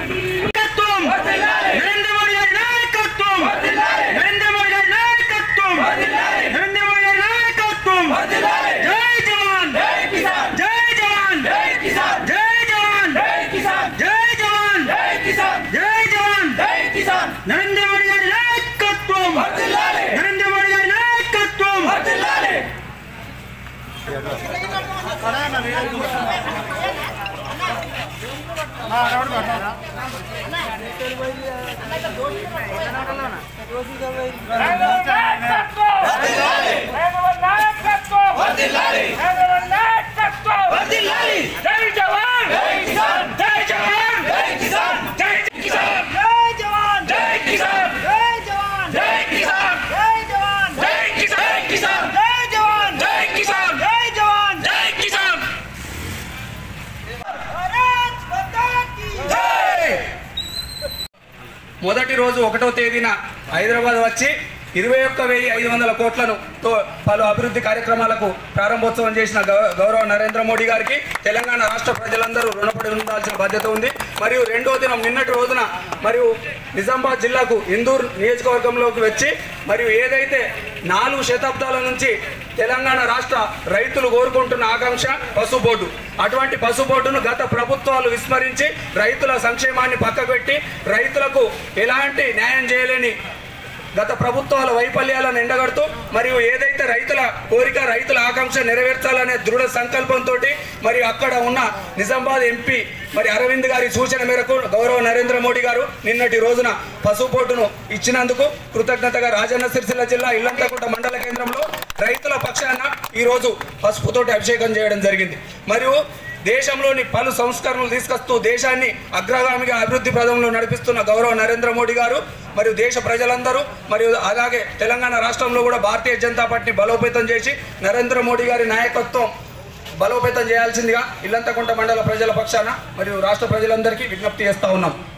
నాయకత్వం నరేంద్ర మోడీ గారి నాయకత్వం నరేంద్ర మోడీ గారి నాయకత్వం నరేంద్ర మోడీ గారి నాయకత్వం జై జవాన్ జై జవాన్ జై జవాన్ జై జవాన్ జై జవాన్ నరేంద్ర మోడీ గారి నాయకత్వం నరేంద్ర మోడీ గారి నాయకత్వం జై జవాన్ జై జవాన్ జై కిసాన్ జై కిసాన్ జై జవాన్ జై కిసాన్ జై జవాన్ జై కిసాన్ జై జవాన్ జై కిసాన్ జై కిసాన్ జై జవాన్ జై కిసాన్ జై జవాన్ జై కిసాన్ మొదటి రోజు ఒకటో తేదీన హైదరాబాద్ వచ్చి ఇరవై ఒక్క వెయ్యి ఐదు వందల కోట్లను తో పలు అభివృద్ధి కార్యక్రమాలకు ప్రారంభోత్సవం చేసిన గౌ- గౌరవ నరేంద్ర మోడీ గారికి తెలంగాణ రాష్ట్ర ప్రజలందరూ రుణపడి ఉండాల్సిన బాధ్యత ఉంది మరియు రెండో దినం నిన్నటి రోజున మరియు నిజామాబాద్ జిల్లాకు ఇందూర్ నియోజకవర్గంలోకి వచ్చి మరియు ఏదైతే నాలుగు శతాబ్దాల నుంచి తెలంగాణ రాష్ట్ర రైతులు కోరుకుంటున్న ఆకాంక్ష పసు బోర్డు అటువంటి పసు బోర్డును గత ప్రభుత్వాలు విస్మరించి రైతుల సంక్షేమాన్ని పక్కపెట్టి రైతులకు ఎలాంటి న్యాయం చేయలేని గత ప్రభుత్వాల వైఫల్యాలను ఎండగడుతూ మరియు ఏదైతే రైతుల కోరిక రైతుల ఆకాంక్ష నెరవేర్చాలనే దృఢ సంకల్పంతో మరియు అక్కడ ఉన్న నిజామాబాద్ ఎంపీ మరి అరవింద్ గారి సూచన మేరకు గౌరవ నరేంద్ర మోడీ గారు నిన్నటి రోజున పసుపు బోర్డును ఇచ్చినందుకు కృతజ్ఞతగా రాజన్న సిరిసిల్ల జిల్లా ఇల్లంతకుంట మండల కేంద్రంలో రైతుల పక్షాన ఈ రోజు పసుపుతోటి అభిషేకం చేయడం జరిగింది మరియు దేశంలోని పలు సంస్కరణలు తీసుకొస్తూ దేశాన్ని అగ్రగామిగా అభివృద్ధి పదంలో నడిపిస్తున్న గౌరవ నరేంద్ర మోడీ గారు మరియు దేశ ప్రజలందరూ మరియు అలాగే తెలంగాణ రాష్ట్రంలో కూడా భారతీయ జనతా పార్టీని బలోపేతం చేసి నరేంద్ర మోడీ గారి నాయకత్వం బలోపేతం చేయాల్సిందిగా ఇల్లంతకుంట మండల ప్రజల పక్షాన మరియు రాష్ట్ర ప్రజలందరికీ విజ్ఞప్తి చేస్తా ఉన్నాం